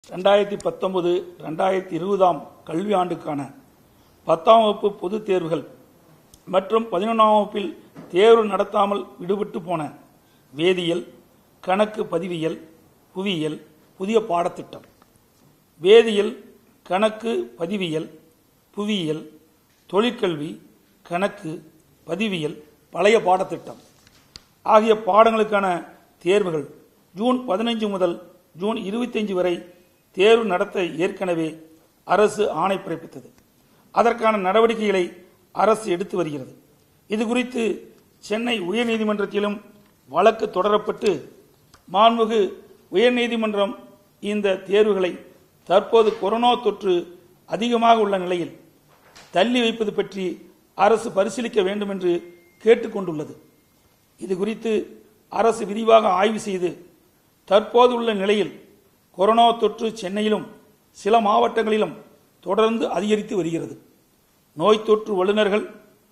ரெண்டாயிரத்தி பத்தொன்பது ரெண்டாயிரத்தி இருபதாம் கல்வியாண்டுக்கான பத்தாம் வகுப்பு பொதுத் தேர்வுகள் மற்றும் பதினொன்றாம் வகுப்பில் தேர்வு நடத்தாமல் விடுபட்டு போன வேதியியல் கணக்கு பதிவியல் புவியியல் புதிய பாடத்திட்டம் வேதியியல் கணக்கு பதிவியல் புவியியல் தொழிற்கல்வி கணக்கு பதிவியல் பழைய பாடத்திட்டம் ஆகிய பாடங்களுக்கான தேர்வுகள் ஜூன் பதினைஞ்சு முதல் ஜூன் இருபத்தைந்து வரை தேர்வு நடத்த ஏற்கனவே அரசு ஆணை பிறப்பித்தது அதற்கான நடவடிக்கைகளை அரசு எடுத்து வருகிறது இது குறித்து சென்னை உயர்நீதிமன்றத்திலும் வழக்கு தொடரப்பட்டு மாண்புமிகு உயர்நீதிமன்றம் இந்த தேர்வுகளை தற்போது கொரோனா தொற்று அதிகமாக உள்ள நிலையில் தள்ளி வைப்பது பற்றி அரசு பரிசீலிக்க வேண்டும் என்று கேட்டுக்கொண்டுள்ளது இது குறித்து அரசு விரிவாக ஆய்வு செய்து தற்போது உள்ள நிலையில் கொரோனா தொற்று சென்னையிலும் சில மாவட்டங்களிலும் தொடர்ந்து அதிகரித்து வருகிறது நோய் தொற்று வல்லுநர்கள்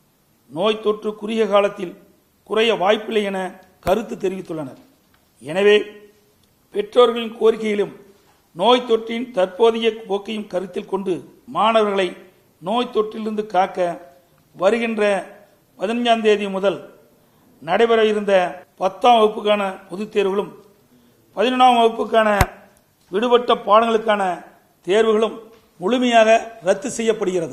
நோய் தொற்று குறுகிய காலத்தில் குறைய வாய்ப்பில்லை என கருத்து தெரிவித்துள்ளனர் எனவே பெற்றோர்களின் கோரிக்கையிலும் நோய் தொற்றின் தற்போதைய போக்கையும் கருத்தில் கொண்டு மாணவர்களை நோய் தொற்றிலிருந்து காக்க வருகின்ற பதினஞ்சாம் தேதி முதல் நடைபெற இருந்த பத்தாம் வகுப்புக்கான பொதுத் தேர்வுகளும் பதினொன்றாம் வகுப்புக்கான விடுபட்ட பாடங்களுக்கான தேர்வுகளும் முழுமையாக ரத்து செய்யப்படுகிறது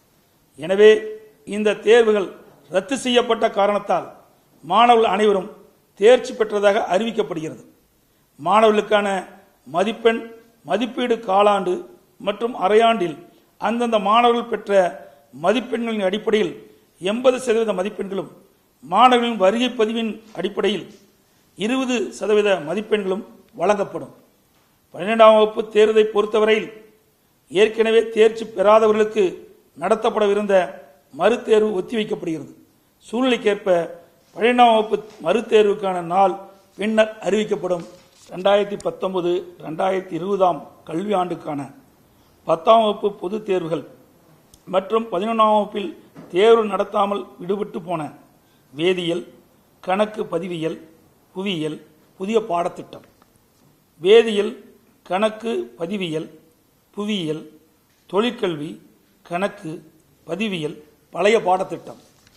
எனவே இந்த தேர்வுகள் ரத்து செய்யப்பட்ட காரணத்தால் மாணவர்கள் அனைவரும் தேர்ச்சி பெற்றதாக அறிவிக்கப்படுகிறது மாணவர்களுக்கான மதிப்பெண் மதிப்பீடு காலாண்டு மற்றும் அரையாண்டில் அந்தந்த மாணவர்கள் பெற்ற மதிப்பெண்களின் அடிப்படையில் எண்பது சதவீத மதிப்பெண்களும் மாணவர்களின் வருகை பதிவின் அடிப்படையில் இருபது சதவீத மதிப்பெண்களும் வழங்கப்படும் பன்னிரெண்டாம் வகுப்பு தேர்வை பொறுத்தவரையில் ஏற்கனவே தேர்ச்சி பெறாதவர்களுக்கு நடத்தப்படவிருந்த மறுதேர்வு ஒத்திவைக்கப்படுகிறது சூழ்நிலைக்கேற்ப பன்னிரெண்டாம் வகுப்பு மறுதேர்வுக்கான நாள் பின்னர் அறிவிக்கப்படும் ரெண்டாயிரத்தி பத்தொன்பது ரெண்டாயிரத்தி இருபதாம் கல்வியாண்டுக்கான பத்தாம் வகுப்பு பொதுத் தேர்வுகள் மற்றும் பதினொன்றாம் வகுப்பில் தேர்வு நடத்தாமல் விடுபட்டு போன வேதியியல் கணக்கு பதிவியல் புவியியல் புதிய பாடத்திட்டம் வேதியியல் கணக்கு பதிவியல் புவியியல் தொழிற்கல்வி கணக்கு பதிவியல் பழைய பாடத்திட்டம்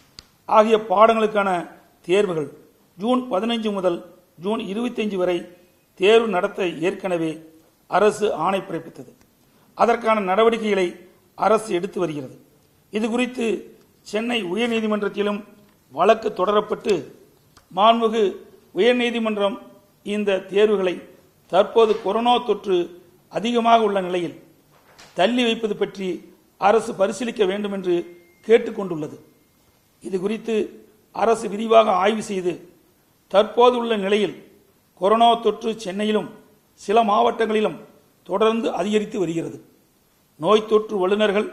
ஆகிய பாடங்களுக்கான தேர்வுகள் ஜூன் பதினைஞ்சு முதல் ஜூன் இருபத்தைந்து வரை தேர்வு நடத்த ஏற்கனவே அரசு ஆணை பிறப்பித்தது அதற்கான நடவடிக்கைகளை அரசு எடுத்து வருகிறது இது குறித்து சென்னை உயர்நீதிமன்றத்திலும் வழக்கு தொடரப்பட்டு மாண்புமிகு உயர்நீதிமன்றம் இந்த தேர்வுகளை தற்போது கொரோனா தொற்று அதிகமாக உள்ள நிலையில் தள்ளி வைப்பது பற்றி அரசு பரிசீலிக்க வேண்டும் என்று கேட்டுக்கொண்டுள்ளது இது குறித்து அரசு விரிவாக ஆய்வு செய்து தற்போது உள்ள நிலையில் கொரோனா தொற்று சென்னையிலும் சில மாவட்டங்களிலும் தொடர்ந்து அதிகரித்து வருகிறது நோய் தொற்று வல்லுநர்கள்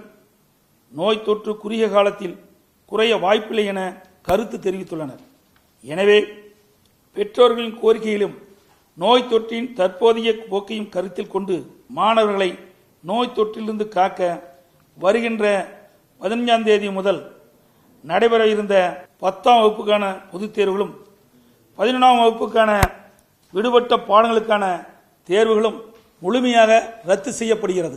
நோய் தொற்று குறுகிய காலத்தில் குறைய வாய்ப்பில்லை என கருத்து தெரிவித்துள்ளனர் எனவே பெற்றோர்களின் கோரிக்கையிலும் நோய் தொற்றின் தற்போதைய போக்கையும் கருத்தில் கொண்டு மாணவர்களை நோய் தொற்றிலிருந்து காக்க வருகின்ற பதினஞ்சாம் தேதி முதல் நடைபெற இருந்த பத்தாம் வகுப்புக்கான பொதுத் தேர்வுகளும் பதினொன்றாம் வகுப்புக்கான விடுபட்ட பாடங்களுக்கான தேர்வுகளும் முழுமையாக ரத்து செய்யப்படுகிறது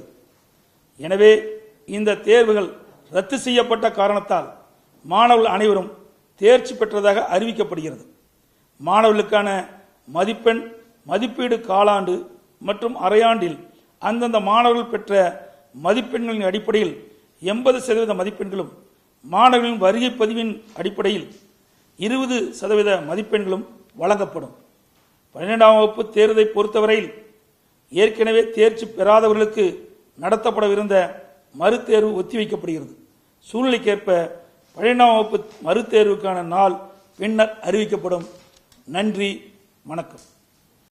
எனவே இந்த தேர்வுகள் ரத்து செய்யப்பட்ட காரணத்தால் மாணவர்கள் அனைவரும் தேர்ச்சி பெற்றதாக அறிவிக்கப்படுகிறது மாணவர்களுக்கான மதிப்பெண் மதிப்பீடு காலாண்டு மற்றும் அரையாண்டில் அந்தந்த மாணவர்கள் பெற்ற மதிப்பெண்களின் அடிப்படையில் எண்பது சதவீத மதிப்பெண்களும் மாணவர்களின் வருகை பதிவின் அடிப்படையில் இருபது சதவீத மதிப்பெண்களும் வழங்கப்படும் பன்னிரெண்டாம் வகுப்பு தேர்வை பொறுத்தவரையில் ஏற்கனவே தேர்ச்சி பெறாதவர்களுக்கு நடத்தப்படவிருந்த மறுதேர்வு ஒத்திவைக்கப்படுகிறது சூழ்நிலைக்கேற்ப பன்னிரெண்டாம் வகுப்பு மறுதேர்வுக்கான நாள் பின்னர் அறிவிக்கப்படும் நன்றி வணக்கம்